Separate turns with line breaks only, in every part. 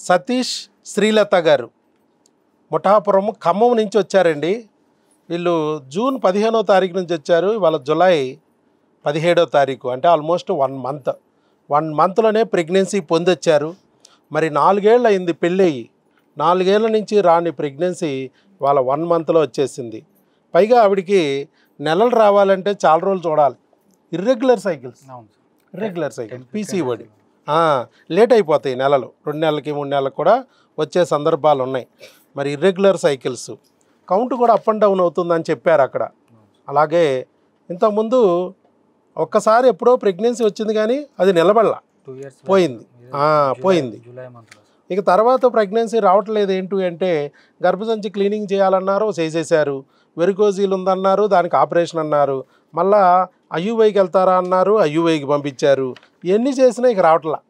సతీష్ శ్రీలత గారు ముఠాపురం ఖమ్మం నుంచి వచ్చారండి వీళ్ళు జూన్ పదిహేనో తారీఖు నుంచి వచ్చారు వాళ్ళ జులై పదిహేడో తారీఖు అంటే ఆల్మోస్ట్ వన్ మంత్ వన్ మంత్లోనే ప్రెగ్నెన్సీ పొందొచ్చారు మరి నాలుగేళ్ళు అయింది పెళ్ళయి నాలుగేళ్ల నుంచి రాని ప్రెగ్నెన్సీ వాళ్ళ వన్ మంత్లో వచ్చేసింది పైగా ఆవిడికి నెలలు రావాలంటే చాలా రోజులు చూడాలి ఇర్రెగ్యులర్ సైకిల్స్
అవును sir
irregular cycle PCOD late అయిపోతాయి నెలలు రెండు నెలలకి మూడు నెలలకు కూడా వచ్చే సందర్భాలు ఉన్నాయి మరి ఇర్రెగ్యులర్ సైకిల్స్ కౌంట్ కూడా అప్ అండ్ డౌన్ అవుతుందని చెప్పారు అక్కడ అలాగే ఇంతకుముందు ఒక్కసారి ఎప్పుడో ప్రెగ్నెన్సీ వచ్చింది కానీ అది నిలబడలా
టూ ఇయర్స్
పోయింది. ఆ, పోయింది.
జూలై మంత్లో
ఇక తర్వాత ప్రెగ్నెన్సీ రావట్లేదు ఏంటి అంటే గర్భసంచి క్లీనింగ్ చేయాలన్నారు చేసేసారు వెరికోజీలు ఉందన్నారు దానికి ఆపరేషన్ అన్నారు మళ్ళా ఐయువైకి వెళ్తారా అన్నారు ఐయువైకి పంపించారు ఎన్ని చేసినా ఇక రావట్లా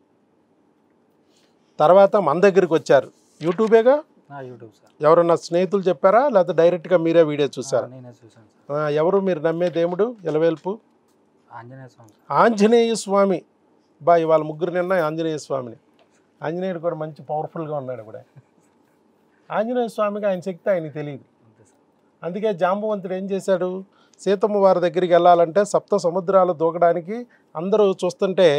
తర్వాత మన దగ్గరికి వచ్చారు యూట్యూబేగా
యూట్యూబ్ సార్
ఎవరన్నా స్నేహితులు చెప్పారా లేకపోతే డైరెక్ట్గా మీరే వీడియో చూసారా
నేనే చూసాను సార్
ఆ, ఎవరు మీరు నమ్మే దేవుడు ఎలవేల్పు
ఆంజనేయ స్వామి సార్
ఆంజనేయ స్వామి బా ఇవాళ ముగ్గురు నిన్న ఆంజనేయ స్వామిని ఆంజనేయుడు కూడా మంచి పవర్ఫుల్గా ఉన్నాడు కూడా ఆంజనేయ స్వామికి ఆయన శక్తి ఆయనకి తెలియదు
అంతే సార్
అందుకే జాంబవంతుడు ఏం చేశాడు సీతమ్మ వారి దగ్గరికి వెళ్ళాలంటే సప్త సముద్రాలు దూకడానికి అందరూ చూస్తుంటే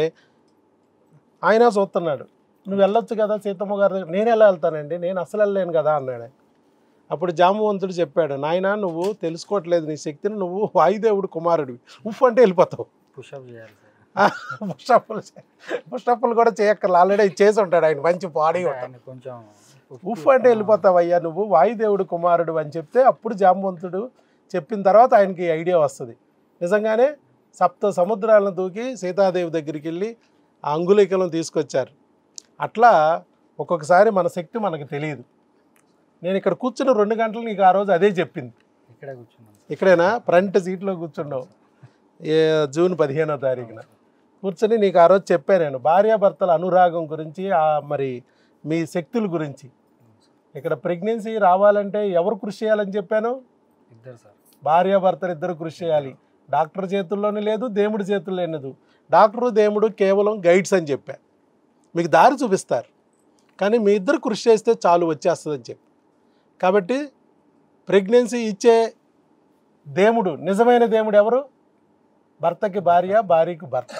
ఆయన చూస్తున్నాడు నువ్వు వెళ్ళొచ్చు కదా సీతమ్మ గారి దగ్గర నేను ఎలా వెళ్తానండి నేను అసలు వెళ్ళలేను కదా అన్నాడు అప్పుడు జాంబవంతుడు చెప్పాడు నాయన నువ్వు తెలుసుకోవట్లేదు నీ శక్తిని నువ్వు వాయుదేవుడు కుమారుడివి ఉఫ్ అంటే వెళ్ళిపోతావు
పుషప్ చేయాలి సార్
పుష్టప్పులు పుష్టప్పులు కూడా చేయక్కర్లే ఆల్రెడీ చేసి ఉంటాడు ఆయన మంచి బాడీ ఉంటాడు
ఆయన కొంచెం
ఉఫ్ అంటే వెళ్ళిపోతావయ్యా నువ్వు వాయుదేవుడు కుమారుడు అని చెప్తే అప్పుడు జాంబవంతుడు చెప్పిన తర్వాత ఆయనకి ఐడియా వస్తుంది నిజంగానే సప్త సముద్రాలను దూకి సీతాదేవి దగ్గరికి వెళ్ళి ఆ అంగుళికలను తీసుకొచ్చారు అట్లా ఒక్కొక్కసారి మన శక్తి మనకు తెలియదు నేను ఇక్కడ కూర్చున్న రెండు గంటలు నీకు ఆ రోజు అదే చెప్పింది
ఇక్కడే కూర్చున్నాను సార్
ఇక్కడేనా ఫ్రంట్ సీట్లో కూర్చున్నావు ఏ జూన్ పదిహేనో తారీఖున కూర్చొని నీకు ఆ రోజు చెప్పాను నేను భార్యాభర్తల అనురాగం గురించి ఆ మరి మీ శక్తుల గురించి ఇక్కడ ప్రెగ్నెన్సీ రావాలంటే ఎవరు కృషి చేయాలని చెప్పాను
ఇద్దరు సార్
భార్యాభర్తలు ఇద్దరు కృషి చేయాలి డాక్టర్ చేతుల్లోనే లేదు దేవుడి చేతుల్లో లేదు డాక్టరు దేవుడు కేవలం గైడ్స్ అని చెప్పా మీకు దారి చూపిస్తారు కానీ మీ ఇద్దరు కృషి చేస్తే చాలు వచ్చేస్తుందని చెప్పి కాబట్టి ప్రెగ్నెన్సీ ఇచ్చే దేవుడు నిజమైన దేవుడు ఎవరు భర్తకి భార్య భార్యకి భర్త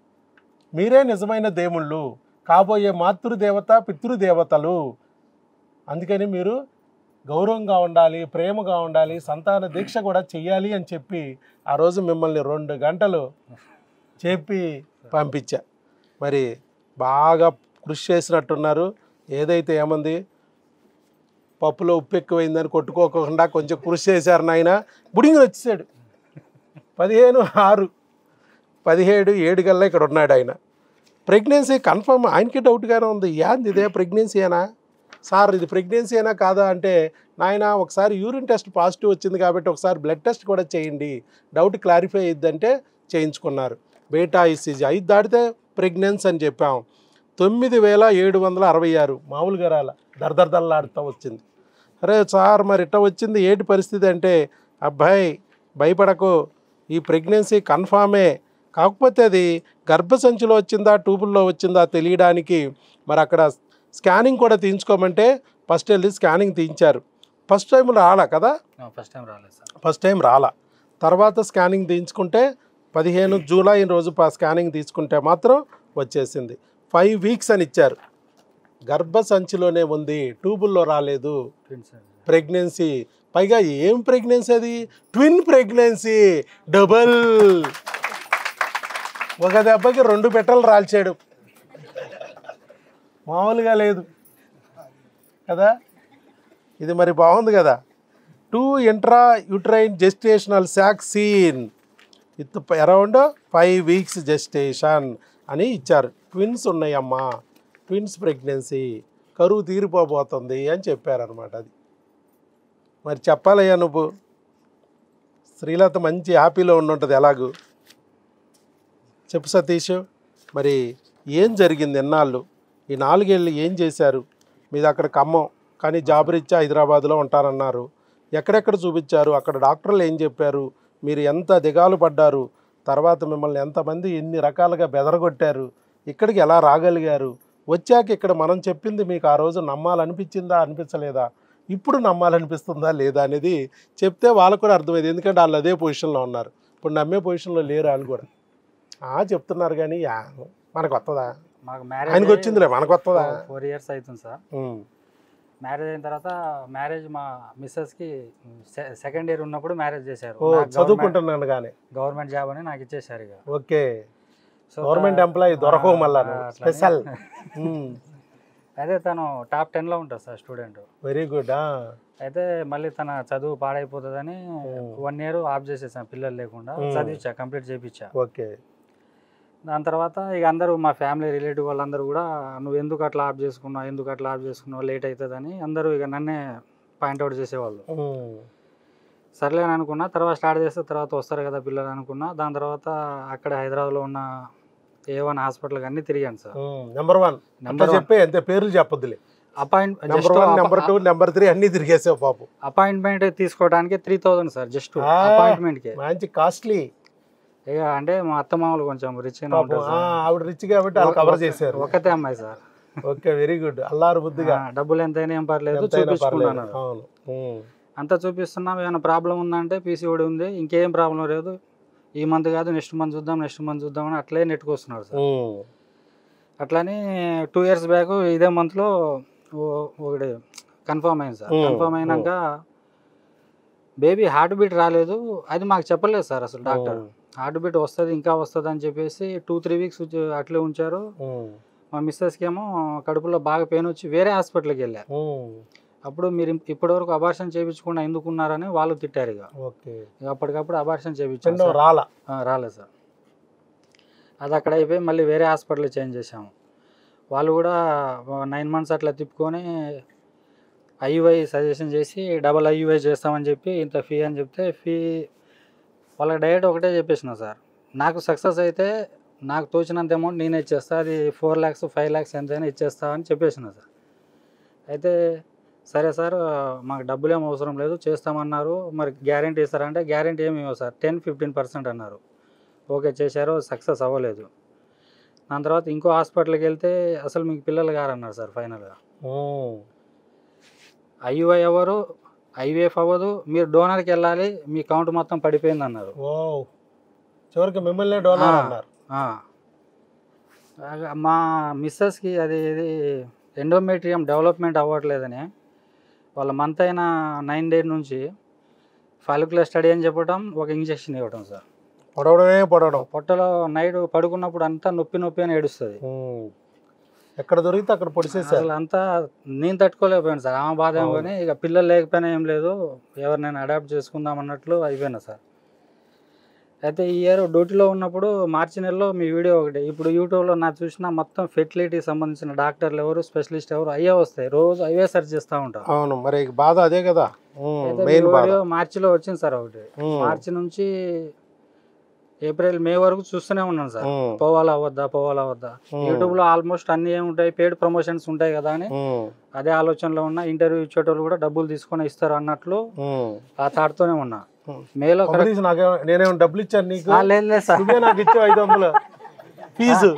మీరే నిజమైన దేవుళ్ళు కాబోయే మాతృదేవత పితృదేవతలు అందుకని మీరు గౌరవంగా ఉండాలి ప్రేమగా ఉండాలి సంతాన దీక్ష కూడా చెయ్యాలి అని చెప్పి ఆ రోజు మిమ్మల్ని రెండు గంటలు చెప్పి పంపించా మరి బాగా కృషి చేసినట్టున్నారు ఏదైతే ఏమంది పప్పులో ఉప్పు ఎక్కువైందని కొట్టుకోకుండా కొంచెం కృషి చేశారు నాయన బుడింగులు వచ్చేసాడు పదిహేను ఆరు పదిహేడు ఏడు కల్లా ఇక్కడ ఉన్నాడు ఆయన ప్రెగ్నెన్సీ కన్ఫర్మ్ ఆయనకి డౌట్గానే ఉంది ఏంది ఇదే ప్రెగ్నెన్సీనా సార్ ఇది ప్రెగ్నెన్సీనా కాదా అంటే నాయన ఒకసారి యూరిన్ టెస్ట్ పాజిటివ్ వచ్చింది కాబట్టి ఒకసారి బ్లడ్ టెస్ట్ కూడా చేయండి డౌట్ క్లారిఫై అయ్యిద్దంటే చేయించుకున్నారు బేటా ఈసీజీ ఐదు దాటితే ప్రెగ్నెన్స్ అని చెప్పాం తొమ్మిది వేల ఏడు వందల అరవై ఆరు మామూలుగా రాల దరదరదల్లాడుతూ వచ్చింది అరే సార్ మరి ఇట్ట వచ్చింది ఏంటి పరిస్థితి అంటే అబ్బాయి భయపడకు ఈ ప్రెగ్నెన్సీ కన్ఫామే కాకపోతే అది గర్భసంచిలో వచ్చిందా ట్యూబుల్లో వచ్చిందా తెలియడానికి మరి అక్కడ స్కానింగ్ కూడా తీయించుకోమంటే ఫస్ట్ వెళ్ళి స్కానింగ్ తీయించారు ఫస్ట్ టైం రాలా కదా
ఫస్ట్ టైం రాలేదు సార్
ఫస్ట్ టైం రాలా తర్వాత స్కానింగ్ తీయించుకుంటే పదిహేను జూలై రోజు ప- స్కానింగ్ తీసుకుంటే మాత్రం వచ్చేసింది ఫైవ్ వీక్స్ అని ఇచ్చారు గర్భసంచిలోనే ఉంది ట్యూబుల్లో రాలేదు
ట్విన్స్
ప్రెగ్నెన్సీ పైగా ఏం ప్రెగ్నెన్సీ అది ట్విన్ ప్రెగ్నెన్సీ డబల్ ఒక దెబ్బకి రెండు పెట్టలు రాల్చాడు మామూలుగా లేదు కదా ఇది మరి బాగుంది కదా two intrauterine gestational sac seen with around five weeks gestation అని ఇచ్చారు ట్విన్స్ ఉన్నాయమ్మా ట్విన్స్ ప్రెగ్నెన్సీ కరువు తీరిపోబోతుంది అని చెప్పారనమాట అది మరి చెప్పాలయ్యా నువ్వు శ్రీలత మంచి హ్యాపీలో ఉండుంటుంది ఎలాగూ చెప్పు సతీష్ మరి ఏం జరిగింది ఎన్నాళ్ళు ఈ నాలుగేళ్ళు ఏం చేశారు మీది అక్కడ ఖమ్మం కానీ జాబ్ రీత్యా హైదరాబాద్లో ఉంటారన్నారు ఎక్కడెక్కడ చూపించారు అక్కడ డాక్టర్లు ఏం చెప్పారు మీరు ఎంత దిగాలు పడ్డారు తర్వాత మిమ్మల్ని ఎంతమంది ఎన్ని రకాలుగా బెదరగొట్టారు ఇక్కడికి ఎలా రాగలిగారు వచ్చాక ఇక్కడ మనం చెప్పింది మీకు ఆ రోజు నమ్మాలనిపించిందా అనిపించలేదా ఇప్పుడు నమ్మాలనిపిస్తుందా లేదా అనేది చెప్తే వాళ్ళకు కూడా అర్థమైంది ఎందుకంటే వాళ్ళు అదే పొజిషన్లో ఉన్నారు ఇప్పుడు నమ్మే పొజిషన్లో లేరు వాళ్ళు కూడా ఆ చెప్తున్నారు కానీ యా, మనకు వస్తుందా
మాకు
ఆయనకు
మ్యారేజ్
వచ్చిందిలే మనకు వస్తుందా
ఫోర్ ఇయర్స్ అవుతుంది సార్
ఉమ్,
మ్యారేజ్ అయిన తర్వాత మ్యారేజ్ మా మిస్సెస్కి సెకండ్ ఇయర్ ఉన్నప్పుడు మ్యారేజ్ చేశారు
ఓ చదువుకుంటున్నాను కానీ
గవర్నమెంట్ జాబ్ అని నాకు ఇచ్చేసారు ఇక
ఓకే
సో
గవర్నమెంట్
తా-
ఎంప్లాయీ దొరకవు మళ్ళా
ఆ, అట్లని-
స్పెషల్
అదే తను టాప్ టెన్లో ఉంటుంది సార్ స్టూడెంట్
వెరీ గుడ్
అయితే మళ్ళీ తన చదువు పాడైపోతుందని వన్ ఇయర్ ఆఫ్ చేసేసాను పిల్లలు లేకుండా
Hmm.
చదివించా కంప్లీట్ చేయించా
ఓకే
దాని తర్వాత ఇక అందరూ మా ఫ్యామిలీ రిలేటివ్ వాళ్ళందరూ కూడా నువ్వు ఎందుకు అట్లా ఆఫ్ చేసుకున్నావు ఎందుకు అట్లా ఆఫ్ చేసుకున్నావు లేట్ అవుతుందని అందరూ ఇక నన్నే పాయింట్అవుట్ చేసేవాళ్ళు సర్లే అని అనుకున్నా తర్వాత స్టార్ట్ చేస్తే తర్వాత వస్తారు కదా పిల్లలు అనుకున్నా దాని తర్వాత అక్కడ హైదరాబాద్లో ఉన్న ఏ వన్ హాస్పిటల్కి అన్ని తిరిగాను sir
number one number
number
చెప్పే అంతే పేర్లు చెప్పొద్దులే
appoint
number one number two number three అన్ని తిరిగేసావు పాపు
అపాయింట్మెంట్ తీసుకోవడానికి త్రీ థౌసండ్ సార్ జస్ట్
ఆ.
అపాయింట్మెంట్కి
మంచి కాస్ట్లీ
ఇక అంటే మా అత్త మామూలు కొంచెం రిచ్గా
పాపం
ఉంటారు
ఆ,
సార్
ఆవిడ రిచ్ కాబట్టి వాళ్ళు కవర్
ఒక-
చేశారు
ఒకతే అమ్మాయి సార్
ఓకే వెరీ గుడ్ అల్లారు బుద్ధిగా
ఆ, డబ్బులు ఎంతైనా ఏం పర్లేదు
ఎంతైనా పర్లేదు
చూపించుకున్నాను
అవును ఉమ్.
అంతా చూపిస్తున్నాం ఏమైనా ప్రాబ్లం ఉందంటే పీసీఓడి ఉంది ఇంకేం ప్రాబ్లం లేదు ఈ మంత్ కాదు నెక్స్ట్ మంత్ చూద్దాం నెక్స్ట్ మంత్ చూద్దాం అని అట్లే నెట్టుకొస్తున్నారు సార్
ఉమ్.
అట్లని టూ ఇయర్స్ బ్యాక్ ఇదే మంత్లో ఒకటి కన్ఫర్మ్ అయింది సార్
Hmm.
కన్ఫర్మ్ అయినాక బేబీ హార్ట్ బీట్ రాలేదు అది మాకు చెప్పలేదు సార్ అసలు డాక్టర్
ఉమ్.
హార్ట్ బీట్ వస్తుంది ఇంకా వస్తుంది అని చెప్పేసి టూ త్రీ వీక్స్ అట్లే ఉంచారు
ఉమ్.
మా మిస్సెస్కి ఏమో కడుపులో బాగా పెయిన్ వచ్చి వేరే హాస్పిటల్కి వెళ్ళారు
ఉమ్.
అప్పుడు మీరు ఇప్పటివరకు అబార్షన్ చేయించకుండా ఎందుకు ఉన్నారని వాళ్ళు తిట్టారు ఇక
ఓకే
ఇక అప్పటికప్పుడు అబార్షన్ చేయించాం
చిన్న
సార్.
రాలా
ఆ, రాలేదు సార్ అది అక్కడ అయిపోయి మళ్ళీ వేరే హాస్పిటల్ చేంజ్ చేసాము వాళ్ళు కూడా నైన్ మంత్స్ అట్లా తిప్పుకొని ఐయుఐ సజెషన్ చేసి డబల్ ఐయుఐ చేస్తామని చెప్పి ఇంత ఫీ అని చెప్తే ఫీ వాళ్ళకి డైరెక్ట్ ఒకటే చెప్పేసిన సార్ నాకు సక్సెస్ అయితే నాకు తోచినంత అమౌంట్ నేనే ఇచ్చేస్తా అది ఫోర్ ల్యాక్స్ ఫైవ్ ల్యాక్స్ ఎంతైనా ఇచ్చేస్తా అని చెప్పేసిన సార్ అయితే సరే సార్ మాకు డబ్బులు ఏం అవసరం లేదు చేస్తామన్నారు మరి గ్యారంటీ ఇస్తారంటే గ్యారంటీ ఏమి ఇవ్వవు సార్ టెన్ ఫిఫ్టీన్ పర్సెంట్ అన్నారు ఓకే చేశారు సక్సెస్ అవ్వలేదు దాని తర్వాత ఇంకో హాస్పిటల్కి వెళ్తే అసలు మీకు పిల్లలు గారన్నారు సార్ ఫైనల్గా
ఉమ్.
ఐయుఐ అవ్వరు ఐవీఎఫ్ అవ్వదు మీరు డోనర్కి వెళ్ళాలి మీ కౌంట్ మొత్తం పడిపోయింది అన్నారు
ఓ చివరికి మిమ్మల్ని డోనర్
ఆ.
అన్నారు
ఆ. ఆ, మా మిస్సెస్కి అది ఇది ఎండోమెట్రియం డెవలప్మెంట్ అవ్వట్లేదని వాళ్ళ మంత్ అయిన నైన్ డేస్ నుంచి ఫాలిక్యులర్ స్టడీ అని చెప్పడం ఒక ఇంజెక్షన్ ఇవ్వడం సార్
పొడవడమే పొడవడం
పొట్టలో నైట్ పడుకున్నప్పుడు అంతా నొప్పి నొప్పి అని ఏడుస్తుంది
ఉమ్. ఎక్కడ దొరికితే అక్కడ పొడిచేసారు
అసలు అంతా నేను తట్టుకోలేకపోయాను సార్ ఆమె బాధ ఏమో
అవును.
కానీ ఇక పిల్లలు లేకపోయినా ఏం లేదు ఎవరినైనా అడాప్ట్ చేసుకుందాం అన్నట్లు అయిపోయినా సార్ అయితే ఈ ఇయర్ డ్యూటీలో ఉన్నప్పుడు మార్చి నెలలో మీ వీడియో ఒకటి ఇప్పుడు యూట్యూబ్లో నాకు చూసిన మొత్తం ఫెర్టిలిటీ సంబంధించిన డాక్టర్లు ఎవరు స్పెషలిస్ట్ ఎవరు అయ్యే వస్తాయి రోజు అవే సెర్చ్ చేస్తూ ఉంటారు
అవును మరి బాధ అదే కదా ఉమ్,
అయితే మీ
మెయిన్ బాధ
వీడియో మార్చిలో వచ్చింది సార్ ఒకటి
ఉమ్,
మార్చి నుంచి ఏప్రిల్ మే వరకు చూస్తూనే ఉన్నాను సార్
ఉమ్,
పోవాలా వద్దా పోవాలా వద్దా
ఉమ్,
యూట్యూబ్లో ఆల్మోస్ట్ అన్ని ఏముంటాయి పేడ్ ప్రమోషన్స్ ఉంటాయి కదా అని
ఉమ్,
అదే ఆలోచనలో ఉన్న ఇంటర్వ్యూ ఇచ్చేటోళ్ళు కూడా డబ్బులు తీసుకొని ఇస్తారు అన్నట్లు
ఉమ్.
ఆ థాట్తోనే ఉన్నా
ఉమ్.
మేలో కరెక్ట్
కొంపదీసి నాకే నేనేమో డబ్బులు ఇచ్చాను నీకు
లేదు లేదు సార్
నువ్వే నాకు ఇచ్చావు ఐదు వందలు ఫీజు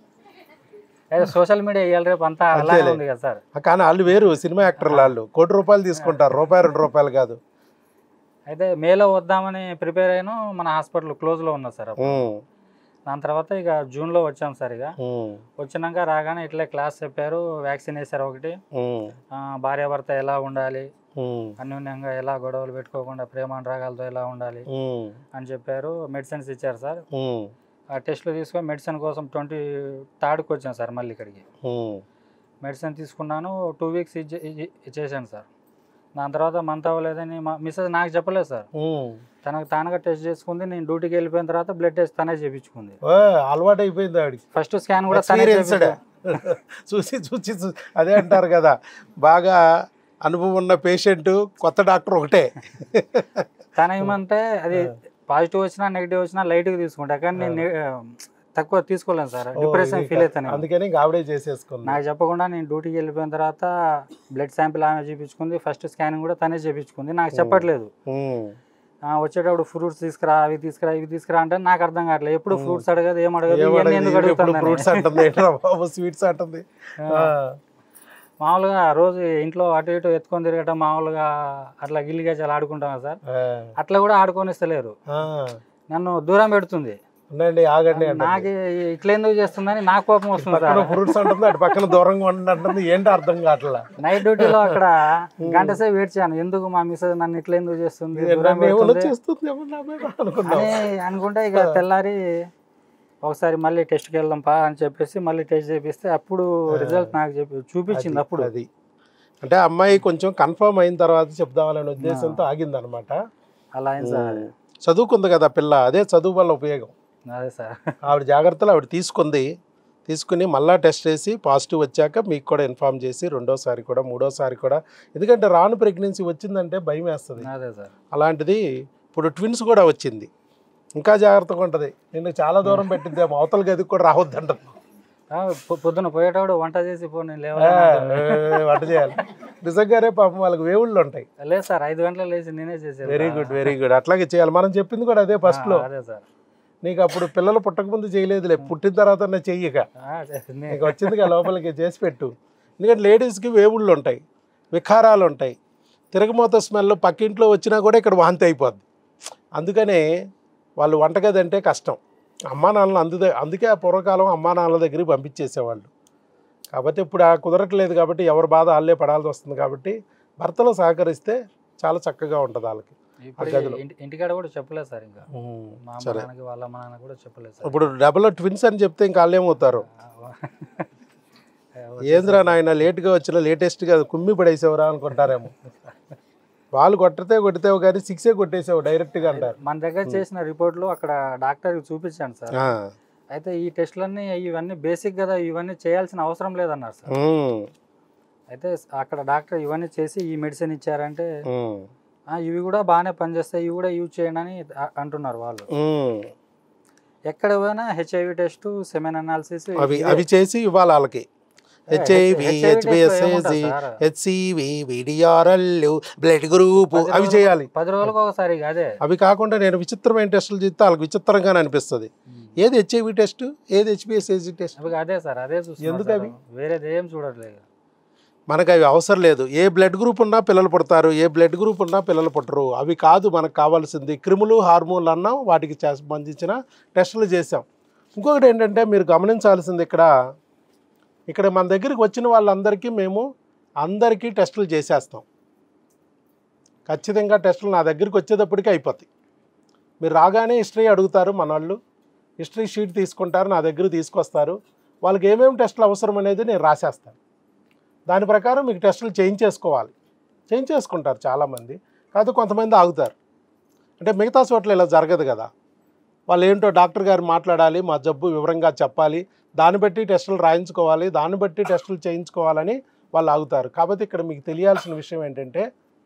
సోషల్ మీడియా ఇవాళ రేపు అంతా అలాగే
అంతేలే.
ఉంది కదా సార్
కానీ వాళ్ళు వేరు సినిమా యాక్టర్లు వాళ్ళు కోటి రూపాయలు తీసుకుంటారు రూపాయి రెండు రూపాయలు కాదు
అయితే మేలో వద్దామని ప్రిపేర్ అయినా మన హాస్పిటల్ క్లోజ్లో ఉన్నా సార్ అప్పుడు.
ఉమ్,
దాని తర్వాత ఇక జూన్లో వచ్చాం సార్ ఇక
ఉమ్,
వచ్చినాక రాగానే ఇట్లా క్లాస్ చెప్పారు వ్యాక్సిన్ వేశారు ఒకటి
ఉమ్,
ఆ, భార్యాభర్త ఎలా ఉండాలి
ఉమ్,
అన్యోన్యంగా ఎలా గొడవలు పెట్టుకోకుండా ప్రేమానురాగాలతో ఎలా ఉండాలి
ఉమ్,
అని చెప్పారు మెడిసిన్స్ ఇచ్చారు సార్
ఉమ్,
ఆ టెస్ట్లు తీసుకొని మెడిసిన్ కోసం ట్వంటీ థర్డ్కి వచ్చాను సార్ మళ్ళీ ఇక్కడికి
ఉమ్,
మెడిసిన్ తీసుకున్నాను టూ వీక్స్ ఇచ్చే- ఇ- ఇచ్చేసాను సార్ దాని తర్వాత మంత్ అవ్వలేదని మా మిస్సెస్ నాకు చెప్పలేదు సార్
ఉమ్.
తనకు తానుగా టెస్ట్ చేసుకుంది నేను డ్యూటీకి వెళ్ళిపోయిన తర్వాత బ్లడ్ టెస్ట్ తనే చేయించుకుంది
ఓ, అలవాటు అయిపోయింది ఆవిడకి
ఫస్ట్ స్కాన్ కూడా తనే
ఎక్స్పీరియన్స్డ్
చేయించుకుంది.
చూసి చూసి చూసి అదే అంటారు కదా బాగా అనుభవం ఉన్న పేషెంట్ కొత్త డాక్టర్ ఒకటే
తన ఏమంటే అది పాజిటివ్ వచ్చినా నెగిటివ్ వచ్చినా లైట్గా తీసుకుంటా కానీ నేను నె- తక్కువ తీసుకోలేను సార్
ఓ,
డిప్రెషన్
ఇది
ఫీల్ అవుతాను
అందుకని ఇంకా ఆవిడే చేసేసుకుంది
నాకు చెప్పకుండా నేను డ్యూటీకి వెళ్ళిపోయిన తర్వాత బ్లడ్ శాంపిల్ ఆమె చేయించుకుంది ఫస్ట్ స్కానింగ్ కూడా తనే చేయించుకుంది నాకు చెప్పట్లేదు
ఉమ్,
ఆ, వచ్చేటప్పుడు ఫ్రూట్స్ తీసుకురా అవి తీసుకురా ఇవి తీసుకురా అంటే నాకు అర్థం కావట్లేదు ఎప్పుడు
ఉమ్.
ఫ్రూట్స్ అడగదు ఏం అడగదు
ఏం
ఇవన్నీ
అడగదు,
ఎందుకు
ఈమె ఎప్పుడు
అడుగుతుందని.
ఫ్రూట్స్ అంటుంది ఏంట్రా బాబు స్వీట్స్ అంటుంది
ఆ, మామూలుగా రోజు ఇంట్లో అటు ఇటు ఎత్తుకొని తిరగటం మామూలుగా అట్లా గిల్లిగా చాలా ఆడుకుంటాం కదా సార్
ఆ,
అట్లా కూడా ఆడుకొనిస్తలేరు
ఆ,
నన్ను దూరం పెడుతుంది
ఉండండి ఆగండి అంటుంది.
నాకు ఇట్లా ఎందుకు చేస్తుందని నాకు కోపం వస్తుంది
పక్కన
సార్
ఫ్రూట్స్ అంటుంది అటు పక్కన దూరంగా ఉండండి అంటుంది ఏంటో అర్థం కావట్లా
నైట్ డ్యూటీలో అక్కడ గంట సేపు వెయిట్ చేయను ఎందుకు మా మిస్సెస్ నన్ను ఇట్లా ఎందుకు చేస్తుంది దూరం
ఏమన్నా
పెడుతుంది
చేస్తుంది ఏమో నా మీద అనుకున్నాం
అని అనుకుంటే ఇక తెల్లారి ఒకసారి మళ్ళీ టెస్ట్కి వెళ్దాం పా అని చెప్పేసి మళ్ళీ టెస్ట్ చేపిస్తే అప్పుడు రిజల్ట్ నాకు చెప్పి చూపించింది అప్పుడు
అది అంటే అమ్మాయి కొంచెం కన్ఫర్మ్ అయిన తర్వాత చెప్దామనే ఉద్దేశంతో ఆగింది అనమాట
అలా అయింది సార్
చదువుకుంది కదా పిల్ల అదే చదువు వల్ల ఉపయోగం
అదే సార్
ఆవిడ జాగ్రత్తలు ఆవిడ తీసుకుంది తీసుకుని మళ్ళా టెస్ట్ చేసి పాజిటివ్ వచ్చాక మీకు కూడా ఇన్ఫామ్ చేసి రెండోసారి కూడా మూడోసారి కూడా ఎందుకంటే రాను ప్రెగ్నెన్సీ వచ్చిందంటే భయం వేస్తుంది
అదే సార్
అలాంటిది ఇప్పుడు ట్విన్స్ కూడా వచ్చింది ఇంకా జాగ్రత్తగా ఉంటుంది నిన్ను చాలా దూరం పెట్టిద్ది అవతల గదికి కూడా రావద్దంటది
ఆ, పొ- పొద్దున పోయేటప్పుడు వంట చేసి పో నేను
ఆ,
లేవలేను
ఏ, వంట చేయాలి నిజంగానే పాపం వాళ్ళకి వేవుళ్ళు ఉంటాయి
లేదు సార్ ఐదు గంటలకు లేచి నేనే చేసేది
వెరీ గుడ్ వెరీ గుడ్ అట్లాగే చేయాలి మనం చెప్పింది కూడా అదే ఫస్ట్ లో
ఆ, అదే సార్
నీకు అప్పుడు పిల్లలు పుట్టకముందు చేయలేదులే పుట్టిన తర్వాత నేను చెయ్యక
ఆ, అదే, నే-
నీకు వచ్చిందిగా లోపలికి చేసి పెట్టు ఎందుకంటే లేడీస్కి వేవుళ్ళు ఉంటాయి వికారాలు ఉంటాయి తిరగమోత స్మెల్ పక్కింట్లో వచ్చినా కూడా ఇక్కడ వాంతి అయిపోద్ది అందుకనే వాళ్ళు వంటగది అంటే కష్టం అమ్మా నాన్నలు అందుదే అందుకే ఆ పూర్వకాలం అమ్మా నాన్నల దగ్గరికి పంపించేసేవాళ్ళు కాబట్టి ఇప్పుడు ఆ కుదరట్లేదు కాబట్టి ఎవరి బాధ వాళ్ళే పడాల్సి వస్తుంది కాబట్టి భర్తలు సహకరిస్తే చాలా చక్కగా ఉంటుంది వాళ్ళకి
ఇప్పుడు
గదిలో.
ఇంటి- ఇంటికాడ కూడా చెప్పలేదు సార్ ఇంకా మా అమ్మ
సరే
నాన్నకి వాళ్ళ అమ్మ నాన్న కూడా చెప్పలేదు సార్
ఇప్పుడు డబల్ ట్విన్స్ అని చెప్తే ఇంకా వాళ్ళు ఏమవుతారు ఏంద్రా నాయన లేట్గా వచ్చిన లేటెస్ట్గా కుమ్మి పడేసేవరా అనుకుంటారేమో వాళ్ళు కొట్టితే కొట్టితేవు కానీ సిక్సే కొట్టేసావు డైరెక్ట్గా అంటారు
మన దగ్గర చేసిన రిపోర్ట్లు అక్కడ డాక్టర్కి చూపించాను సార్
ఆ,
అయితే ఈ టెస్ట్లన్నీ ఇవన్నీ బేసిక్ కదా ఇవన్నీ చేయాల్సిన అవసరం లేదన్నారు సార్
ఉమ్,
అయితే అక్కడ డాక్టర్ ఇవన్నీ చేసి ఈ మెడిసిన్ ఇచ్చారంటే
ఉమ్,
"ఆ, ఇవి కూడా బాగానే పనిచేస్తాయి ఇవి కూడా యూజ్ చేయండి అని అ- అంటున్నారు వాళ్ళు
ఉమ్.
ఎక్కడ పోయినా హెచ్ఐవి టెస్ట్ సెమెన్ అనాలిసిస్
అవి అవి చేసి ఇవ్వాలి వాళ్ళకి హెచ్ఐవి హెచ్బిఎస్ఏసి హెచ్సివి విడిఆర్ఎల్ బ్లడ్ గ్రూప్ అవి చేయాలి
పది రోజులకు ఒకసారి ఇక అదే
అవి కాకుండా నేను విచిత్రమైన టెస్టులు చేస్తే వాళ్ళకి విచిత్రంగానే అనిపిస్తుంది ఏది హెచ్ఐవి టెస్ట్ ఏది హెచ్బిఎస్ఏసి టెస్ట్
అవి అదే సార్ అదే చూస్తున్నారు
ఎందుకు
సార్.
అవి?
వేరేది ఏం చూడట్లేదు
మనకు అవి అవసరం లేదు ఏ బ్లడ్ గ్రూప్ ఉన్నా పిల్లలు పుడతారు ఏ బ్లడ్ గ్రూప్ ఉన్నా పిల్లలు పుట్టరు అవి కాదు మనకు కావాల్సింది క్రిములు హార్మోన్లు అన్నాం వాటికి చే- సంబంధించిన టెస్టులు చేసాం ఇంకొకటి ఏంటంటే మీరు గమనించాల్సింది ఇక్కడ ఇక్కడ మన దగ్గరికి వచ్చిన వాళ్ళందరికీ మేము అందరికీ టెస్టులు చేసేస్తాం ఖచ్చితంగా టెస్టులు నా దగ్గరికి వచ్చేటప్పటికి అయిపోతాయి మీరు రాగానే హిస్టరీ అడుగుతారు మన వాళ్ళు హిస్టరీ షీట్ తీసుకుంటారు నా దగ్గర తీసుకొస్తారు వాళ్ళకి ఏమేమి టెస్టులు అవసరం అనేది నేను రాసేస్తాను దాని ప్రకారం మీకు టెస్టులు చేయించేసుకోవాలి చేయించేసుకుంటారు చాలామంది కాదు కొంతమంది ఆగుతారు అంటే మిగతా చోట్ల ఇలా జరగదు కదా వాళ్ళు ఏంటో డాక్టర్ గారు మాట్లాడాలి మా జబ్బు వివరంగా చెప్పాలి దాన్ని బట్టి టెస్టులు రాయించుకోవాలి దాన్ని బట్టి టెస్టులు చేయించుకోవాలని వాళ్ళు ఆగుతారు కాబట్టి ఇక్కడ మీకు తెలియాల్సిన విషయం ఏంటంటే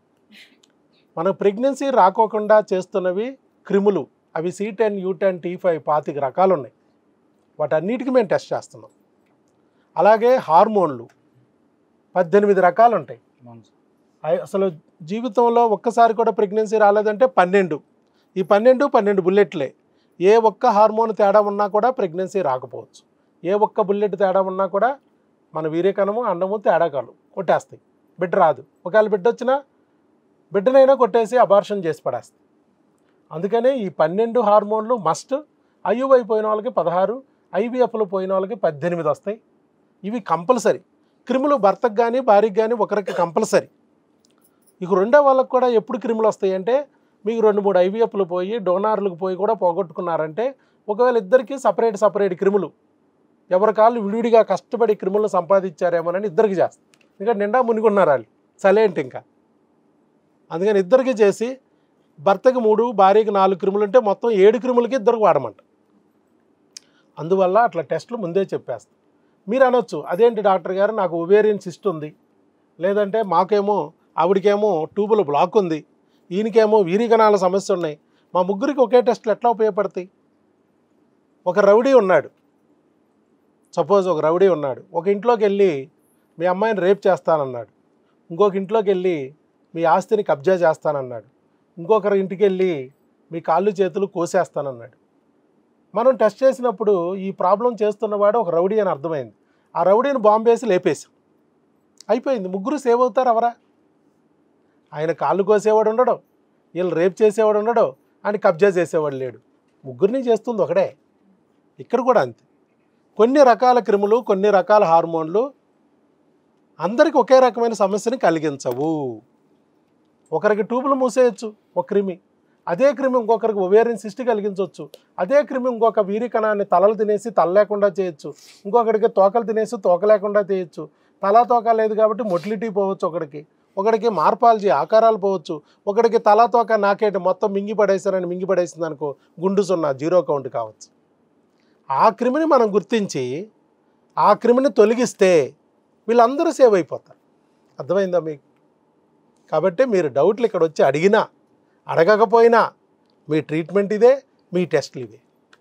మనకు ప్రెగ్నెన్సీ రాకోకుండా చేస్తున్నవి క్రిములు అవి C ten U ten T five పాతిక రకాలు ఉన్నాయి వాటన్నిటికీ మేము టెస్ట్ చేస్తున్నాం అలాగే హార్మోన్లు పద్దెనిమిది రకాలు ఉంటాయి
అవును సార్.
అయ్- అసలు జీవితంలో ఒక్కసారి కూడా ప్రెగ్నెన్సీ రాలేదంటే పన్నెండు ఈ పన్నెండు పన్నెండు బుల్లెట్లే ఏ ఒక్క హార్మోన్ తేడా ఉన్నా కూడా ప్రెగ్నెన్సీ రాకపోవచ్చు ఏ ఒక్క బుల్లెట్ తేడా ఉన్నా కూడా మన వీర్యకణము అండము తేడా కాలు కొట్టేస్తాయి బిడ్డ రాదు ఒకవేళ బిడ్డ వచ్చినా బిడ్డనైనా కొట్టేసి అబార్షన్ చేసి పడేస్తాయి అందుకనే ఈ పన్నెండు హార్మోన్లు మస్ట్ ఐయు అయిపోయిన వాళ్ళకి పదహారు ఐవీఎఫ్లు పోయిన వాళ్ళకి పద్దెనిమిది వస్తాయి ఇవి కంపల్సరీ క్రిములు భర్తకు కానీ భార్యకి కానీ ఒకరికి కంపల్సరీ ఇక రెండో వాళ్ళకి కూడా ఎప్పుడు క్రిములు వస్తాయి అంటే మీకు రెండు మూడు ఐవీఎఫ్లు పోయి డోనార్లకు పోయి కూడా పోగొట్టుకున్నారంటే ఒకవేళ ఇద్దరికి సపరేట్ సపరేట్ క్రిములు ఎవరి కాళ్ళు విడివిడిగా కష్టపడి క్రిములను సంపాదించారేమోనని ఇద్దరికి చేస్తారు ఇంకా నిండా మునిగున్నారు వాళ్ళు సలేంటి ఇంకా అందుకని ఇద్దరికి చేసి భర్తకి మూడు భార్యకి నాలుగు క్రిములు ఉంటే మొత్తం ఏడు క్రిములకి ఇద్దరికి వాడమంట అందువల్ల అట్లా టెస్టులు ముందే చెప్పేస్తాం మీరు అనొచ్చు అదేంటి డాక్టర్ గారు నాకు ఒవేరియన్ సిస్ట్ ఉంది లేదంటే మాకేమో ఆవిడకేమో ట్యూబులు బ్లాక్ ఉంది ఈయనకేమో వీరికణాల సమస్య ఉన్నాయి మా ముగ్గురికి ఒకే టెస్టులు ఎట్లా ఉపయోగపడతాయి ఒక రౌడీ ఉన్నాడు సపోజ్ ఒక రౌడీ ఉన్నాడు ఒక ఇంట్లోకి వెళ్ళి మీ అమ్మాయిని రేప్ చేస్తానన్నాడు ఇంకొక ఇంట్లోకి వెళ్ళి మీ ఆస్తిని కబ్జా చేస్తానన్నాడు ఇంకొకరి ఇంటికి వెళ్ళి మీ కాళ్ళు చేతులు కోసేస్తానన్నాడు మనం టెస్ట్ చేసినప్పుడు ఈ ప్రాబ్లం చేస్తున్నవాడు ఒక రౌడీ అని అర్థమైంది ఆ రౌడీని బాంబు వేసి లేపేశాం అయిపోయింది ముగ్గురు సేవ్ అవుతారు ఎవరా ఆయన కాళ్ళు కోసేవాడు ఉండడు వీళ్ళు రేప్ చేసేవాడు ఉండడు అని కబ్జా చేసేవాడు లేడు ముగ్గురిని చేస్తుంది ఒకడే ఇక్కడ కూడా అంతే కొన్ని రకాల క్రిములు కొన్ని రకాల హార్మోన్లు అందరికి ఒకే రకమైన సమస్యని కలిగించవు ఒకరికి ట్యూబులు మూసేయచ్చు ఒక క్రిమి అదే క్రిమి ఇంకొకరికి ఒవేరియన్ సిస్ట్ కలిగించవచ్చు అదే క్రిమి ఇంకొక వీరి కణాన్ని తలలు తినేసి తల లేకుండా చేయొచ్చు ఇంకొకరికి తోకలు తినేసి తోక లేకుండా చేయొచ్చు తల తోక లేదు కాబట్టి మొటిలిటీ పోవచ్చు ఒకడికి ఒకడికి మార్పాలజీ ఆకారాలు పోవచ్చు ఒకడికి తల తోక నాకేటి మొత్తం మింగి పడేసారని మింగి పడేసింది అనుకో గుండు సున్నా జీరో కౌంట్ కావచ్చు ఆ క్రిమిని మనం గుర్తించి ఆ క్రిమిని తొలగిస్తే వీళ్ళందరూ సేవ్ అయిపోతారు అర్థమైందా మీకు కాబట్టి మీరు డౌట్లు ఇక్కడ వచ్చి అడిగినా అడగకపోయినా మీ ట్రీట్మెంట్ ఇదే మీ టెస్ట్లు ఇవే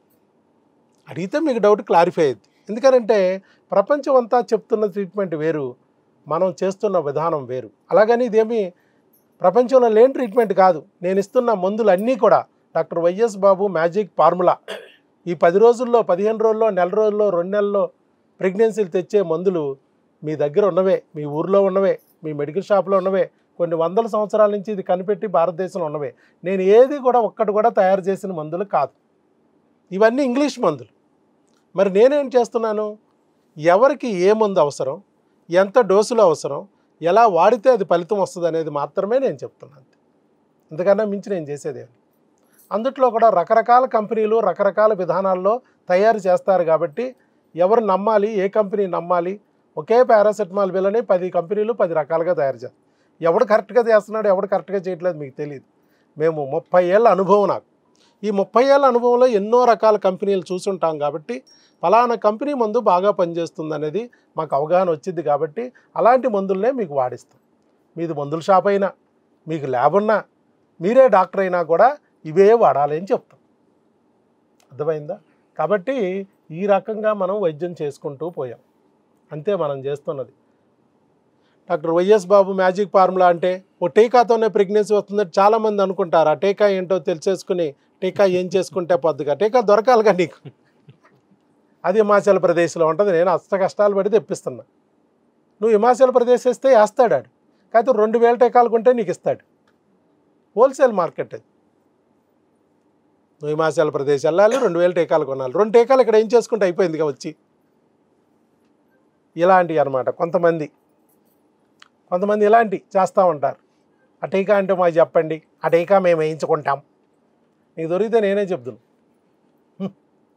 అడిగితే మీకు డౌట్ క్లారిఫై అయ్యింది ఎందుకనంటే ప్రపంచం అంతా చెప్తున్న ట్రీట్మెంట్ వేరు మనం చేస్తున్న విధానం వేరు అలాగని ఇదేమి ప్రపంచంలో లేని ట్రీట్మెంట్ కాదు నేను ఇస్తున్న మందులు అన్నీ కూడా doctor YS Babu magic formula ఈ పది రోజుల్లో పదిహేను రోజుల్లో నెల రోజుల్లో రెండు నెలల్లో ప్రెగ్నెన్సీలు తెచ్చే మందులు మీ దగ్గర ఉన్నవే మీ ఊర్లో ఉన్నవే మీ మెడికల్ షాప్లో ఉన్నవే కొన్ని వందల సంవత్సరాల నుంచి ఇది కనిపెట్టి భారతదేశంలో ఉన్నవే నేను ఏది కూడా ఒక్కటి కూడా తయారు చేసిన మందులు కాదు ఇవన్నీ ఇంగ్లీష్ మందులు మరి నేనేం చేస్తున్నాను ఎవరికి ఏ మందు అవసరం ఎంత డోసులు అవసరం ఎలా వాడితే అది ఫలితం వస్తుంది అనేది మాత్రమే నేను చెప్తున్నాను అంతకన్నా మించి నేను చేసేది అందుట్లో కూడా రకరకాల కంపెనీలు రకరకాల విధానాల్లో తయారు చేస్తారు కాబట్టి ఎవరు నమ్మాలి ఏ కంపెనీ నమ్మాలి ఒకే పారాసెటమాల్ బిల్లని పది కంపెనీలు పది రకాలుగా తయారు చేస్తారు ఎవడు కరెక్ట్గా చేస్తున్నాడు ఎవడు కరెక్ట్గా చేయట్లేదు మీకు తెలియదు మేము ముప్పై ఏళ్ళ అనుభవం నాకు ఈ ముప్పై ఏళ్ళ అనుభవంలో ఎన్నో రకాల కంపెనీలు చూసుంటాం కాబట్టి ఫలానా కంపెనీ మందు బాగా పనిచేస్తుంది అనేది మాకు అవగాహన వచ్చింది కాబట్టి అలాంటి మందులనే మీకు వాడిస్తాం మీది మందుల షాప్ అయినా మీకు ల్యాబ్ ఉన్నా మీరే డాక్టర్ అయినా కూడా ఇవే వాడాలి అని చెప్తాం అర్థమైందా కాబట్టి ఈ రకంగా మనం వైద్యం చేసుకుంటూ పోయాం అంతే మనం చేస్తున్నది doctor YS Babu magic formula అంటే ఓ టీకాతోనే ప్రెగ్నెన్సీ వస్తుందని చాలామంది అనుకుంటారు ఆ టీకా ఏంటో తెలిసేసుకుని టీకా ఏం చేసుకుంటే పొద్దుగా టీకా దొరకాలిగా నీకు అది హిమాచల్ ప్రదేశ్లో ఉంటుంది నేను అష్ట కష్టాలు పడి తెప్పిస్తున్నా నువ్వు హిమాచల్ ప్రదేశ్ వేస్తే వేస్తాడు ఆడు కాకపోతే రెండు వేల టీకాలు కొంటే నీకు ఇస్తాడు హోల్సేల్ మార్కెట్ అది నువ్వు హిమాచల్ ప్రదేశ్ వెళ్ళాలి రెండు వేల టీకాలు కొనాలి రెండు టీకాలు ఇక్కడ ఏం చేసుకుంటే అయిపోయిందిగా వచ్చి ఇలాంటివి అనమాట కొంతమంది కొంతమంది ఇలాంటి చేస్తూ ఉంటారు ఆ టీకా అంటే మాకు చెప్పండి ఆ టీకా మేము వేయించుకుంటాం నీకు దొరికితే నేనే చెప్తున్నా హ్మ్.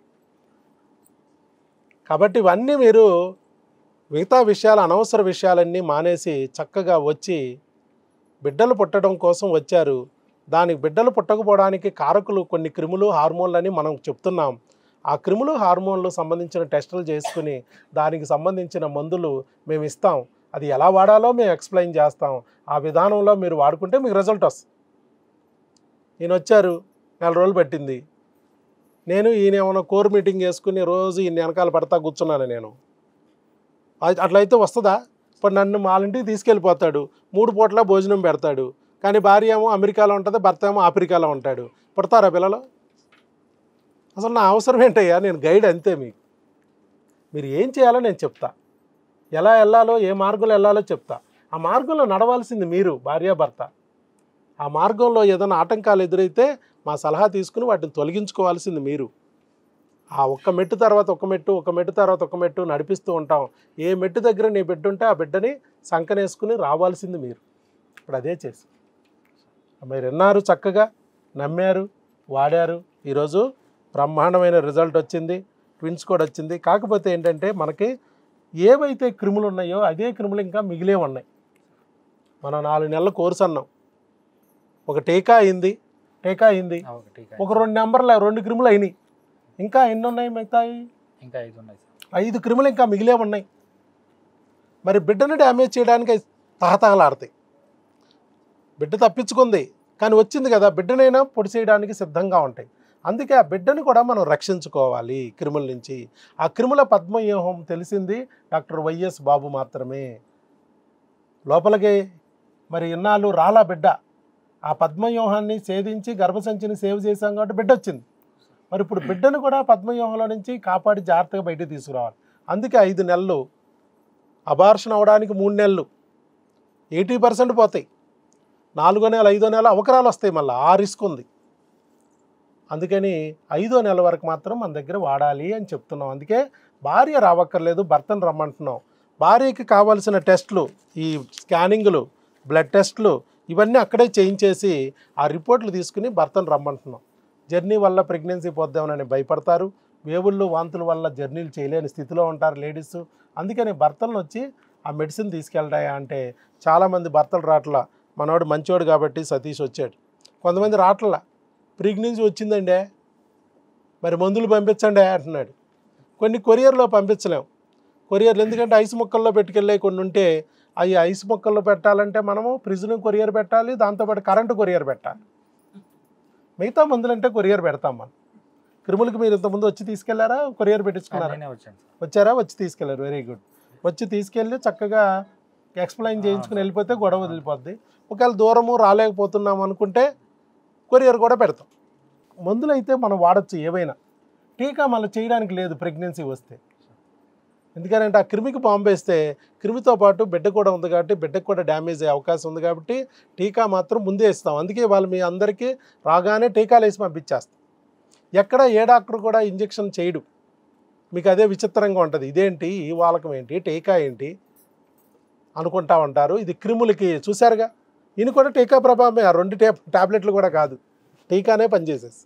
కాబట్టి ఇవన్నీ మీరు మిగతా విషయాలు అనవసర విషయాలన్నీ మానేసి చక్కగా వచ్చి బిడ్డలు పుట్టడం కోసం వచ్చారు దానికి బిడ్డలు పుట్టకపోవడానికి కారకులు కొన్ని క్రిములు హార్మోన్లని మనం చెప్తున్నాం ఆ క్రిములు హార్మోన్లు సంబంధించిన టెస్టులు చేసుకుని దానికి సంబంధించిన మందులు మేము ఇస్తాం అది ఎలా వాడాలో మేము ఎక్స్ప్లెయిన్ చేస్తాం ఆ విధానంలో మీరు వాడుకుంటే మీకు రిజల్ట్ వస్తుంది ఈయన వచ్చారు నెల రోజులు పట్టింది నేను ఈయన ఏమైనా కోర్ మీటింగ్ చేసుకుని రోజు ఈయన వెనకాల పడతా కూర్చున్నాను నేను అ- అట్లయితే వస్తుందా ఇప్పుడు నన్ను వాళ్ళింటికి తీసుకెళ్ళిపోతాడు మూడు పూట్ల భోజనం పెడతాడు కానీ భార్య ఏమో అమెరికాలో ఉంటుంది భర్త ఏమో ఆఫ్రికాలో ఉంటాడు పుడతారా పిల్లలు అసలు నా అవసరం ఏంటయ్యా నేను గైడ్ అంతే మీకు మీరు ఏం చేయాలో నేను చెప్తా ఎలా వెళ్ళాలో ఏ మార్గంలో వెళ్ళాలో చెప్తా ఆ మార్గంలో నడవాల్సింది మీరు భార్యాభర్త ఆ మార్గంలో ఏదైనా ఆటంకాలు ఎదురైతే మా సలహా తీసుకుని వాటిని తొలగించుకోవాల్సింది మీరు ఆ ఒక్క మెట్టు తర్వాత ఒక మెట్టు ఒక మెట్టు తర్వాత ఒక మెట్టు నడిపిస్తూ ఉంటాం ఏ మెట్టు దగ్గర నీ బిడ్డ ఉంటే ఆ బిడ్డని సంకనేసుకుని రావాల్సింది మీరు ఇప్పుడు అదే చేసి మీరు విన్నారు చక్కగా నమ్మారు వాడారు ఈరోజు బ్రహ్మాండమైన రిజల్ట్ వచ్చింది ట్విన్స్ కూడా వచ్చింది కాకపోతే ఏంటంటే మనకి ఏవైతే క్రిములు ఉన్నాయో అదే క్రిములు ఇంకా మిగిలే ఉన్నాయి మనం నాలుగు నెలల కోర్సు అన్నాం ఒక టీకా అయింది టీకా అయింది
ఆ, ఒక టీకా
ఒక రెండు నెంబర్లు రెండు క్రిములు అయినాయి ఇంకా ఎన్ని ఉన్నాయి మిగతాయి
ఇంకా ఐదు ఉన్నాయి సార్
ఐదు క్రిములు ఇంకా మిగిలే ఉన్నాయి మరి బిడ్డను డ్యామేజ్ చేయడానికి అవి తహతహలాడతాయి బిడ్డ తప్పించుకుంది కానీ వచ్చింది కదా బిడ్డనైనా పొడి చేయడానికి సిద్ధంగా ఉంటాయి అందుకే ఆ బిడ్డను కూడా మనం రక్షించుకోవాలి క్రిముల నుంచి ఆ క్రిముల పద్మవ్యూహం తెలిసింది డాక్టర్ వైఎస్ బాబు మాత్రమే లోపలికి మరి ఇన్నాళ్ళు రాలా బిడ్డ ఆ పద్మవ్యూహాన్ని ఛేదించి గర్భసంచిని సేవ్ చేశాం కాబట్టి బిడ్డ వచ్చింది మరి ఇప్పుడు బిడ్డను కూడా పద్మవ్యూహంలో నుంచి కాపాడి జాగ్రత్తగా బయటకు తీసుకురావాలి అందుకే ఐదు నెలలు అబార్షన్ అవడానికి మూడు నెలలు ఎయిటీ పర్సెంట్ పోతాయి నాలుగో నెల ఐదో నెల అవకరాలు వస్తాయి మళ్ళీ ఆ రిస్క్ ఉంది అందుకని ఐదో నెల వరకు మాత్రం మన దగ్గర వాడాలి అని చెప్తున్నాం అందుకే భార్య రావక్కర్లేదు భర్తను రమ్మంటున్నాం భార్యకి కావాల్సిన టెస్టులు ఈ స్కానింగ్లు బ్లడ్ టెస్టులు ఇవన్నీ అక్కడే చేయించేసి ఆ రిపోర్ట్లు తీసుకుని భర్తను రమ్మంటున్నాం జర్నీ వల్ల ప్రెగ్నెన్సీ పోద్దామని భయపడతారు వేవుళ్ళు వాంతుల వల్ల జర్నీలు చేయలేని స్థితిలో ఉంటారు లేడీస్ అందుకని భర్తలను వచ్చి ఆ మెడిసిన్ తీసుకెళ్తాయా అంటే చాలామంది భర్తలు రాట్లా మనవాడు మంచోడు కాబట్టి సతీష్ వచ్చాడు కొంతమంది రాట్లా ప్రెగ్నెన్సీ వచ్చిందండే మరి మందులు పంపించండి అంటున్నాడు కొన్ని కొరియర్లో పంపించలేం కొరియర్లు ఎందుకంటే ఐస్ మొక్కల్లో పెట్టుకెళ్ళే కొన్ని ఉంటే అవి ఐస్ మొక్కల్లో పెట్టాలంటే మనము ప్రిజన్ కొరియర్ పెట్టాలి దాంతోపాటు కరెంటు కొరియర్ పెట్టాలి మిగతా మందులంటే కొరియర్ పెడతాం మనం క్రిములకి మీరు ఇంతకుముందు వచ్చి తీసుకెళ్లారా కొరియర్ పెట్టించుకున్నారా
నేనే వచ్చాను సార్
వచ్చారా వచ్చి తీసుకెళ్లారు వెరీ గుడ్ వచ్చి తీసుకెళ్ళి చక్కగా ఎక్స్ప్లెయిన్ చేయించుకుని వెళ్ళిపోతే గొడవ వదిలిపోద్ది ఒకవేళ దూరము రాలేకపోతున్నాం అనుకుంటే కొరియర్ కూడా పెడతాం మందులు అయితే మనం వాడచ్చు ఏవైనా టీకా మళ్ళీ చేయడానికి లేదు ప్రెగ్నెన్సీ వస్తే ఎందుకంటే ఆ క్రిమికి బాంబు వేస్తే క్రిమితో పాటు బిడ్డ కూడా ఉంది కాబట్టి బిడ్డకు కూడా డ్యామేజ్ అయ్యే అవకాశం ఉంది కాబట్టి టీకా మాత్రం ముందే ఇస్తాం అందుకే వాళ్ళు మీ అందరికీ రాగానే టీకాలు వేసి పంపించేస్తాం ఎక్కడ ఏ డాక్టర్ కూడా ఇంజెక్షన్ చేయడు మీకు అదే విచిత్రంగా ఉంటుంది ఇదేంటి ఈ వాలకం ఏంటి టీకా ఏంటి అనుకుంటా ఉంటారు ఇది క్రిములకి చూశారుగా ఈయన కూడా టీకా ప్రభావమే ఆ రెండు టే టాబ్లెట్లు కూడా కాదు టీకానే పనిచేసేసి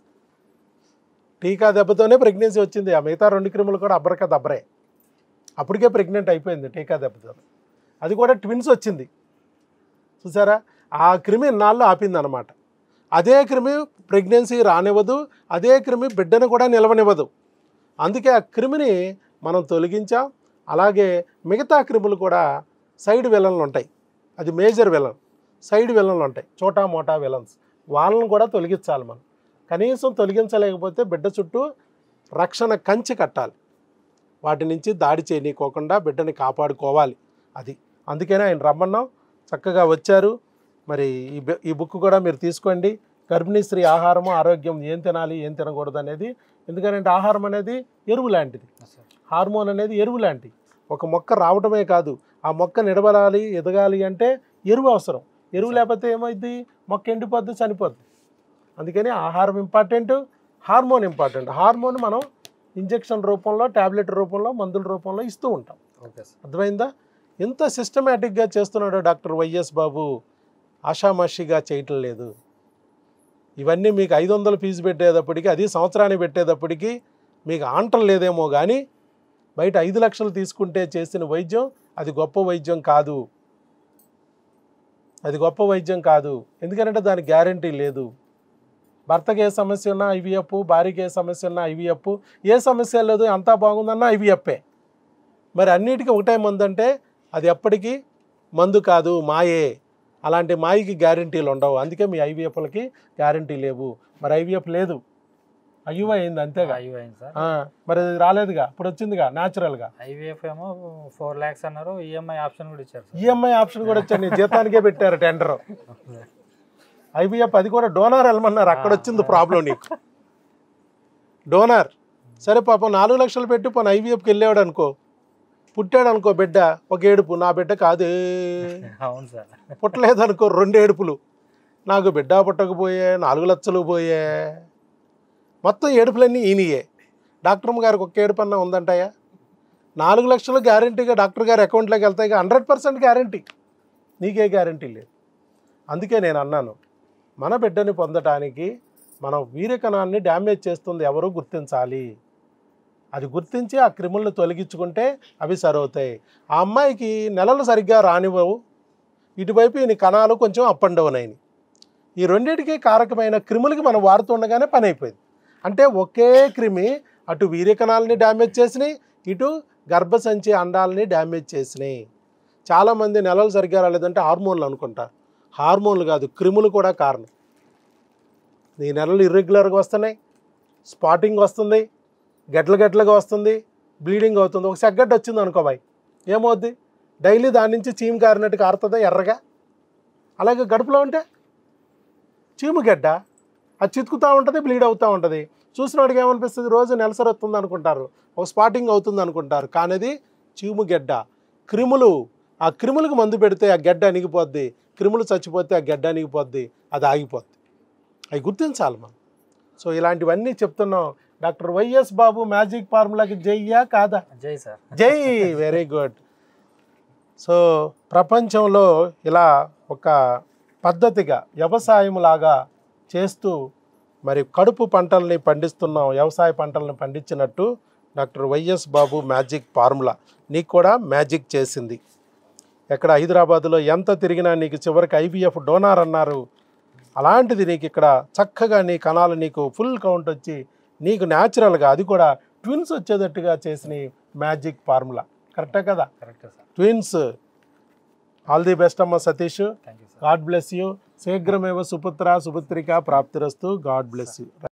టీకా దెబ్బతోనే ప్రెగ్నెన్సీ వచ్చింది ఆ మిగతా రెండు క్రిములు కూడా అబ్బరక దబ్బరే అప్పటికే ప్రెగ్నెంట్ అయిపోయింది టీకా దెబ్బతో అది కూడా ట్విన్స్ వచ్చింది చూసారా ఆ క్రిమి నాళ్ళు ఆపింది అనమాట అదే క్రిమి ప్రెగ్నెన్సీ రానివ్వదు అదే క్రిమి బిడ్డను కూడా నిలవనివ్వదు అందుకే ఆ క్రిమిని మనం తొలగించాం అలాగే మిగతా క్రిములు కూడా సైడ్ విలన్లు ఉంటాయి అది మేజర్ విలన్ సైడ్ విలన్లు ఉంటాయి చోటా మోటా విలన్స్ వాళ్ళని కూడా తొలగించాలి మనం కనీసం తొలగించలేకపోతే బిడ్డ చుట్టూ రక్షణ కంచి కట్టాలి వాటి నుంచి దాడి చేయనీకోకుండా బిడ్డని కాపాడుకోవాలి అది అందుకనే ఆయన రమ్మన్నాం చక్కగా వచ్చారు మరి ఈ బె- ఈ బుక్ కూడా మీరు తీసుకోండి గర్భిణీ స్త్రీ ఆహారము ఆరోగ్యం ఏం తినాలి ఏం తినకూడదు అనేది ఎందుకంటే ఆహారం అనేది ఎరువు లాంటిది
సార్
హార్మోన్ అనేది ఎరువు లాంటిది ఒక మొక్క రావడమే కాదు ఆ మొక్క నిలబడాలి ఎదగాలి అంటే ఎరువు అవసరం ఎరువు లేకపోతే ఏమైంది మొక్క ఎండిపోద్ది చనిపోద్ది అందుకని ఆహారం ఇంపార్టెంట్ హార్మోన్ ఇంపార్టెంట్ హార్మోన్ మనం ఇంజెక్షన్ రూపంలో ట్యాబ్లెట్ రూపంలో మందుల రూపంలో ఇస్తూ ఉంటాం
ఓకే సార్
అర్థమైందా ఎంత సిస్టమేటిక్గా చేస్తున్నాడో డాక్టర్ వైఎస్ బాబు ఆషామాషిగా చేయటం లేదు ఇవన్నీ మీకు ఐదు వందలు ఫీజు పెట్టేటప్పటికి అది సంవత్సరానికి పెట్టేటప్పటికి మీకు ఆంటం లేదేమో కానీ బయట ఐదు లక్షలు తీసుకుంటే చేసిన వైద్యం అది గొప్ప వైద్యం కాదు అది గొప్ప వైద్యం కాదు ఎందుకంటే దానికి గ్యారంటీ లేదు భర్తకి ఏ సమస్య ఉన్నా ఐవీఎఫ్ భార్యకి ఏ సమస్య ఉన్నా ఐవీఎఫ్ ఏ సమస్య లేదు అంతా బాగుందన్నా ఐవీఎఫ్ఏ మరి అన్నిటికీ ఒకటే మందు అంటే అది ఎప్పటికీ మందు కాదు మాయే అలాంటి మాయకి గ్యారంటీలు ఉండవు అందుకే మీ ఐవీఎఫ్లకి గ్యారంటీ లేవు మరి ఐవీఎఫ్ లేదు అయ్యో అయింది అంతేగా
ఐవీ అయింది సార్
ఆ, మరి అది రాలేదుగా ఇప్పుడు వచ్చిందిగా న్యాచురల్గా
ఐవీఎఫ్ ఏమో ఫోర్ ల్యాక్స్ అన్నారు ఈఎంఐ ఆప్షన్ కూడా ఇచ్చారు సార్
ఈఎంఐ ఆప్షన్ కూడా వచ్చారు నీ జీతానికే పెట్టారు టెండర్ ఐవీఎఫ్ అది కూడా డోనార్ వెళ్ళమన్నారు అక్కడ వచ్చింది ప్రాబ్లం నీకు డోనార్ సరే పాపం నాలుగు లక్షలు పెట్టి పోనీ ఐవీఎఫ్కి వెళ్ళాడు అనుకో పుట్టాడు అనుకో బిడ్డ ఒక ఏడుపు నా బిడ్డ కాదే
అవును సార్
పుట్టలేదు అనుకో రెండు ఏడుపులు నాకు బిడ్డ పుట్టకపోయే నాలుగు లక్షలు పోయే మొత్తం ఏడుపులన్నీ ఈయనయే డాక్టర్ గారికి ఒక్క ఏడుపు అన్నా ఉందంటాయా నాలుగు లక్షలు గ్యారంటీగా డాక్టర్ గారి అకౌంట్లోకి వెళ్తాయి హండ్రెడ్ పర్సెంట్ గ్యారంటీ నీకే గ్యారంటీ లేదు అందుకే నేను అన్నాను మన బిడ్డని పొందటానికి మనం వీర్యకణాన్ని డ్యామేజ్ చేస్తుంది ఎవరో గుర్తించాలి అది గుర్తించి ఆ క్రిములను తొలగించుకుంటే అవి సరవుతాయి ఆ అమ్మాయికి నెలలు సరిగ్గా రానివ్వవు ఇటువైపు ఈయన కణాలు కొంచెం అప్ అండ్ డౌన్ అయినాయి ఈ రెండింటికి కారకమైన క్రిములకి మనం వాడుతుండగానే పని అయిపోయింది అంటే ఒకే క్రిమి అటు వీర్యకణాలని డ్యామేజ్ చేసినాయి ఇటు గర్భసంచి అండాలని డ్యామేజ్ చేసినాయి చాలామంది నెలలు సరిగ్గా రాలేదంటే హార్మోన్లు అనుకుంటారు హార్మోన్లు కాదు క్రిములు కూడా కారణం నీ నెలలు ఇర్రెగ్యులర్గా వస్తున్నాయి స్పాటింగ్ వస్తుంది గడ్డలు గడ్డలుగా వస్తుంది బ్లీడింగ్ అవుతుంది ఒక సెగ్గడ్డ వచ్చింది అనుకో బాయ్ ఏమవుద్ది డైలీ దాని నుంచి చీమ్ కారినట్టు కారుతుందా ఎర్రగా అలాగే గడుపులో ఉంటే చీముగడ్డ అది చితుకుతూ ఉంటుంది బ్లీడ్ అవుతూ ఉంటుంది చూసినవాడికి ఏమనిపిస్తుంది రోజు నెలసరి వస్తుంది అనుకుంటారు ఒక స్పాటింగ్ అవుతుంది అనుకుంటారు కానీ అది చీముగడ్డ క్రిములు ఆ క్రిములకు మందు పెడితే ఆ గడ్డ అణిగిపోద్ది క్రిములు చచ్చిపోతే ఆ గడ్డ అణిగిపోద్ది అది ఆగిపోద్ది అవి గుర్తించాలి మనం సో ఇలాంటివన్నీ చెప్తున్నాం డాక్టర్ వైఎస్ బాబు మ్యాజిక్ ఫార్ములాకి జయ్యా కాదా
జై సార్
జై వెరీ గుడ్ సో ప్రపంచంలో ఇలా ఒక పద్ధతిగా వ్యవసాయం లాగా చేస్తూ మరి కడుపు పంటల్ని పండిస్తున్నాం వ్యవసాయ పంటలను పండించినట్టు doctor YS Babu magic formula నీకు కూడా మ్యాజిక్ చేసింది ఎక్కడ హైదరాబాదులో ఎంత తిరిగినా నీకు చివరికి ఐవీఎఫ్ డోనార్ అన్నారు అలాంటిది నీకు ఇక్కడ చక్కగా నీ కణాలు నీకు ఫుల్ కౌంట్ వచ్చి నీకు న్యాచురల్గా అది కూడా ట్విన్స్ వచ్చేటట్టుగా చేసిన మ్యాజిక్ ఫార్ములా కరెక్టే కదా
correct sir
twins all the best అమ్మ Satish
thank you sir
God bless you శీఘ్రమేవ సుపుత్ర సుపుత్రిక ప్రాప్తిరస్తు గాడ్ బ్లెస్ యూ